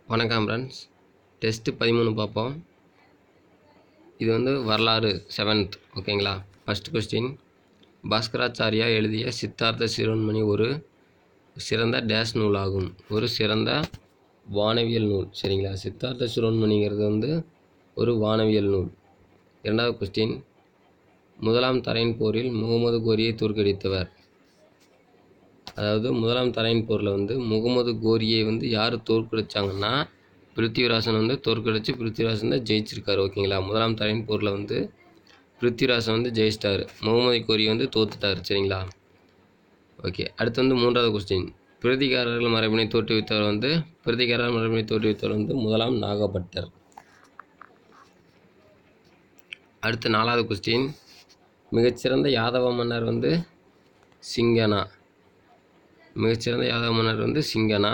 வணக்கம் friends test பதிமூணு பார்ப்போம் இது வந்து வரலாறு செவன்த் ஓகேங்களா ஃபஸ்ட் கொஸ்டின் பாஸ்கராச்சாரியா எழுதிய சித்தார்த்த சிரோன்மணி ஒரு சிறந்த டேஷ் நூலாகும் ஒரு சிறந்த வானவியல் நூல் சரிங்களா சித்தார்த்த சிரோன்மணிங்கிறது வந்து ஒரு வானவியல் நூல் இரண்டாவது கொஸ்டின் முதலாம் தரையின் போரில் முகமது கோரியை தோற்கடித்தவர் அதாவது முதலாம் தரையின் போரில் வந்து முகமது கோரியை வந்து யார் தோற்கடிச்சாங்கன்னா பிருத்திவிராசன் வந்து தோற்கடிச்சு பிருத்திவிராசன் தான் ஜெயிச்சிருக்காரு ஓகேங்களா முதலாம் தரையின் போரில் வந்து பிருத்திவிராசன் வந்து ஜெயிச்சிட்டாரு முகமது கோரி வந்து தோத்துட்டார் சரிங்களா ஓகே அடுத்து வந்து மூன்றாவது கொஸ்டின் பிரதிகாரர்கள் மரபினை தோற்றுவித்தவர் வந்து பிரதிகாரர் மரபினை தோற்றுவித்தவர் வந்து முதலாம் நாகபட்டர் அடுத்து நாலாவது கொஸ்டின் மிகச்சிறந்த யாதவ மன்னர் வந்து சிங்கனா மிகச்சிறந்த யாதவ மன்னர் வந்து சிங்கனா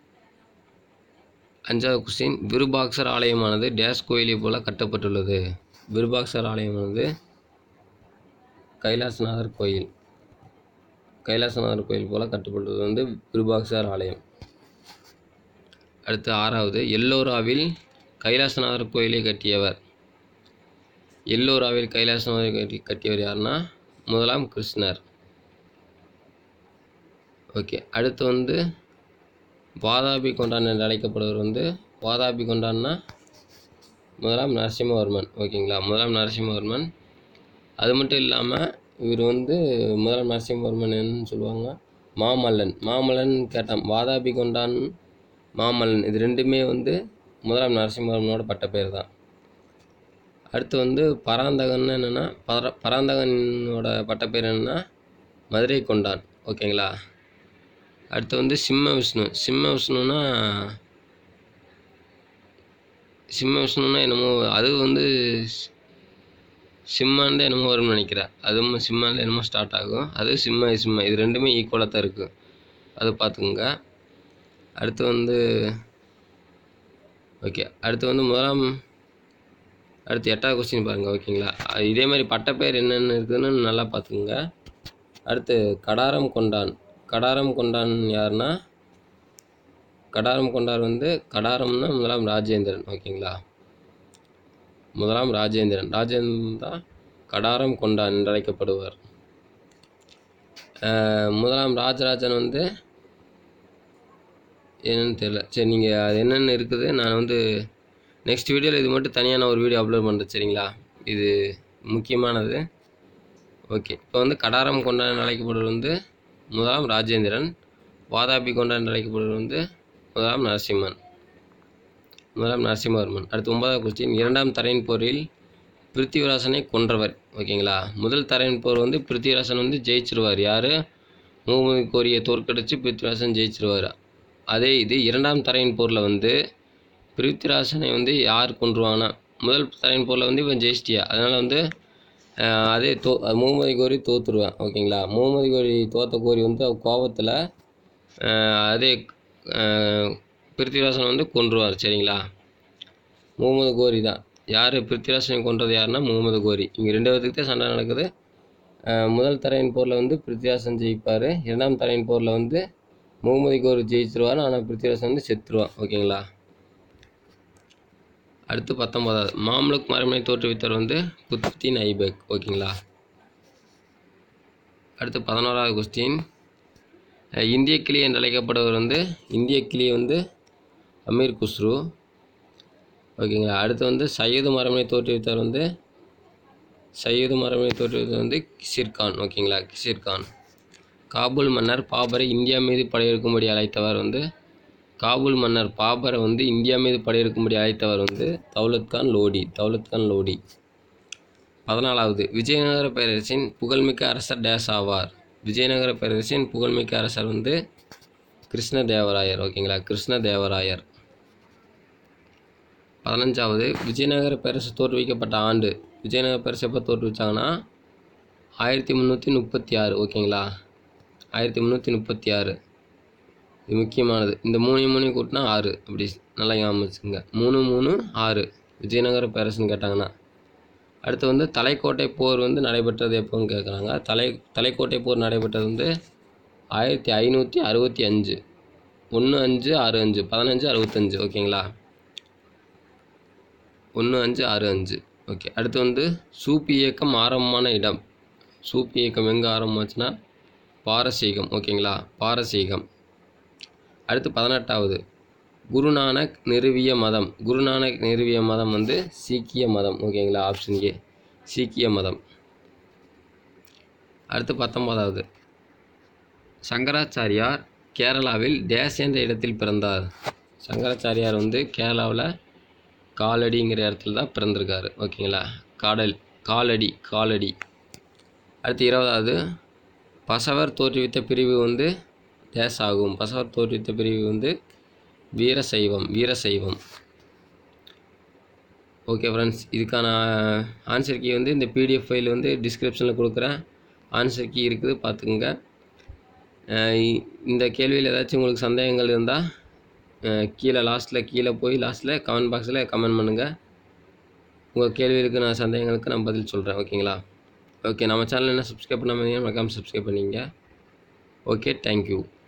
அஞ்சாவது கொஸ்டின் விருபாக்சர் ஆலயமானது டேஸ் கோயிலை போல கட்டப்பட்டுள்ளது விருபாக்சர் ஆலயமானது கைலாசநாதர் கோயில் கைலாசநாதர் கோயில் போல கட்டப்பட்டுள்ளது வந்து விருபாக்சர் ஆலயம் அடுத்து ஆறாவது எல்லோராவில் கைலாசநாதர் கோயிலை கட்டியவர் எல்லோராவில் கைலாசநாதர் கட்டி கட்டியவர் யாருன்னா முதலாம் கிருஷ்ணர் ஓகே அடுத்து வந்து வாதாபி கொண்டான் என்று அழைக்கப்படுவர் வந்து வாதாபி கொண்டான்னா முதலாம் நரசிம்மவர்மன் ஓகேங்களா முதலாம் நரசிம்மவர்மன் அது மட்டும் இல்லாமல் இவர் வந்து முதலாம் நரசிம்மவர்மன் என்னன்னு சொல்லுவாங்க மாமல்லன் மாமல்லன் கேட்டான் வாதாபி கொண்டான் மாமல்லன் இது ரெண்டுமே வந்து முதலாம் நரசிம்மவர்மனோட பட்ட பேர் தான் அடுத்து வந்து பராந்தகன் என்னென்னா பர பராந்தகனோட பட்ட பேர் என்னென்னா மதுரை கொண்டான் ஓகேங்களா அடுத்து வந்து சிம்ம விஷ்ணு சிம்ம விஷ்ணுனா சிம்ம விஷ்ணுனா என்னமோ அது வந்து சிம்மாண்டு என்னமோ வரும்னு நினைக்கிறேன் அதுவும் சிம்மாண்டு என்னமோ ஸ்டார்ட் ஆகும் அது சிம்ம சிம்ம இது ரெண்டுமே ஈக்குவலாக தான் இருக்குது அது பார்த்துக்குங்க அடுத்து வந்து ஓகே அடுத்து வந்து முதலாம் அடுத்து எட்டாவது கொஸ்டின் பாருங்கள் ஓகேங்களா இதே மாதிரி பட்டப்பேர் என்னென்ன இருக்குதுன்னு நல்லா பார்த்துக்குங்க அடுத்து கடாரம் கொண்டான் கடாரம் கொண்டான் யாருன்னா கடாரம் கொண்டார் வந்து கடாரம்னா முதலாம் ராஜேந்திரன் ஓகேங்களா முதலாம் ராஜேந்திரன் ராஜேந்திரன் தான் கடாரம் கொண்டான் என்று அழைக்கப்படுவார் முதலாம் ராஜராஜன் வந்து என்னன்னு தெரியல சரி நீங்கள் அது என்னென்ன இருக்குது நான் வந்து நெக்ஸ்ட் வீடியோவில் இது மட்டும் தனியாக நான் ஒரு வீடியோ அப்லோட் பண்ணுறேன் சரிங்களா இது முக்கியமானது ஓகே இப்போ வந்து கடாரம் கொண்டான் அழைக்கப்படுவது வந்து முதலாம் ராஜேந்திரன் வாதாபி கொண்டான் அழைக்கப்படுவது வந்து முதலாம் நரசிம்மன் முதலாம் நரசிம்மவர்மன் அடுத்து ஒன்பதாவது கொஸ்டின் இரண்டாம் தரையின் போரில் பிருத்திவிராசனை கொன்றவர் ஓகேங்களா முதல் தரையின் போர் வந்து பிருத்திவிராசன் வந்து ஜெயிச்சிருவார் யார் முகமது கோரியை தோற்கடிச்சு பிருத்திவிராசன் ஜெயிச்சிருவார் அதே இது இரண்டாம் தரையின் போரில் வந்து பிருத்திவிராசனை வந்து யார் கொன்றுவாங்கன்னா முதல் தரையின் போரில் வந்து இவன் ஜெயிச்சிட்டியா அதனால் வந்து அதே தோ முகமது கோரி தோற்றுருவேன் ஓகேங்களா முகமது கோரி தோத்த கோரி வந்து கோபத்தில் அதே பிருத்திவிராசன் வந்து கொன்றுவார் சரிங்களா முகமது கோரி தான் யார் பிருத்திவிராசனை கொன்றது யாருன்னா முகமது கோரி இங்கே ரெண்டு பேர்த்துக்கு தான் சண்டை நடக்குது முதல் தரையின் போரில் வந்து பிருத்திவிராசன் ஜெயிப்பார் இரண்டாம் தரையின் போரில் வந்து முகமது கோரி ஜெயிச்சிருவார் ஆனால் பிருத்திவிராசன் வந்து செத்துருவான் ஓகேங்களா அடுத்து பத்தொன்பதாவது மாம்லுக் மரபனை தோற்றுவித்தவர் வந்து குத்துத்தீன் ஐபக் ஓகேங்களா அடுத்து பதினோராவது கொஸ்டின் இந்திய கிளி என்று அழைக்கப்படுவர் வந்து இந்திய கிளி வந்து அமீர் குஸ்ரு ஓகேங்களா அடுத்து வந்து சையது மரபனை தோற்றுவித்தவர் வந்து சையது மரபனை தோற்றுவித்தவர் வந்து கிஷிர்கான் ஓகேங்களா கிஷிர்கான் காபூல் மன்னர் பாபரை இந்தியா மீது படையெடுக்கும்படி அழைத்தவர் வந்து காபூல் மன்னர் பாபரை வந்து இந்தியா மீது படையெடுக்கும்படி அழைத்தவர் வந்து தௌலத் கான் லோடி தௌலத் கான் லோடி பதினாலாவது விஜயநகர பேரரசின் புகழ்மிக்க அரசர் டேஸ் ஆவார் விஜயநகர பேரரசின் புகழ்மிக்க அரசர் வந்து கிருஷ்ணதேவராயர் ஓகேங்களா கிருஷ்ணதேவராயர் பதினஞ்சாவது விஜயநகர பேரரசு தோற்றுவிக்கப்பட்ட ஆண்டு விஜயநகர பேரரசு எப்போ தோற்றுவிச்சாங்கன்னா ஆயிரத்தி முந்நூற்றி முப்பத்தி ஆறு ஓகேங்களா ஆயிரத்தி முந்நூற்றி முப்பத்தி ஆறு இது முக்கியமானது இந்த மூணு மூணு கூட்டினா ஆறு அப்படி நல்லா ஞாபகம் வச்சுக்கோங்க மூணு மூணு ஆறு விஜயநகர பேரரசுன்னு கேட்டாங்கன்னா அடுத்து வந்து தலைக்கோட்டை போர் வந்து நடைபெற்றது எப்போன்னு கேட்குறாங்க தலை தலைக்கோட்டை போர் நடைபெற்றது வந்து ஆயிரத்தி ஐநூற்றி அறுபத்தி அஞ்சு ஒன்று அஞ்சு ஆறு அஞ்சு பதினஞ்சு அறுபத்தஞ்சு ஓகேங்களா ஒன்று அஞ்சு ஆறு அஞ்சு ஓகே அடுத்து வந்து சூப்பி இயக்கம் ஆரம்பமான இடம் சூப்பி இயக்கம் எங்கே ஆரம்பமாச்சுன்னா பாரசீகம் ஓகேங்களா பாரசீகம் அடுத்து பதினெட்டாவது குருநானக் நிறுவிய மதம் குருநானக் நிறுவிய மதம் வந்து சீக்கிய மதம் ஓகேங்களா ஆப்ஷன் ஏ சீக்கிய மதம் அடுத்து பத்தொன்பதாவது சங்கராச்சாரியார் கேரளாவில் டேஸ் என்ற இடத்தில் பிறந்தார் சங்கராச்சாரியார் வந்து கேரளாவில் காலடிங்கிற இடத்துல தான் பிறந்திருக்காரு ஓகேங்களா காடல் காலடி காலடி அடுத்து இருபதாவது பசவர் தோற்றுவித்த பிரிவு வந்து டேஸ் ஆகும் பசவர் தோற்றுவித்த பிரிவு வந்து வீரசைவம் வீரசைவம் ஓகே ஃப்ரெண்ட்ஸ் இதுக்கான ஆன்சர் கீ வந்து இந்த பிடிஎஃப் ஃபைல் வந்து டிஸ்கிரிப்ஷனில் கொடுக்குறேன் ஆன்சர் கீ இருக்குது பார்த்துக்குங்க அஹ் இ- இந்த கேள்வியில் ஏதாச்சும் உங்களுக்கு சந்தேகங்கள் இருந்தால் கீழே லாஸ்ட்டில் கீழே போய் லாஸ்ட்டில் கமெண்ட் பாக்ஸில் கமெண்ட் பண்ணுங்கள் உங்கள் கேள்விகளுக்கு நான் சந்தேகங்களுக்கு நான் பதில் சொல்கிறேன் ஓகேங்களா ஓகே நம்ம சேனல் என்ன சப்ஸ்கிரைப் பண்ணாமல் மறக்காமல் சப்ஸ்கிரைப் பண்ணிங்க ஓகே தேங்க்யூ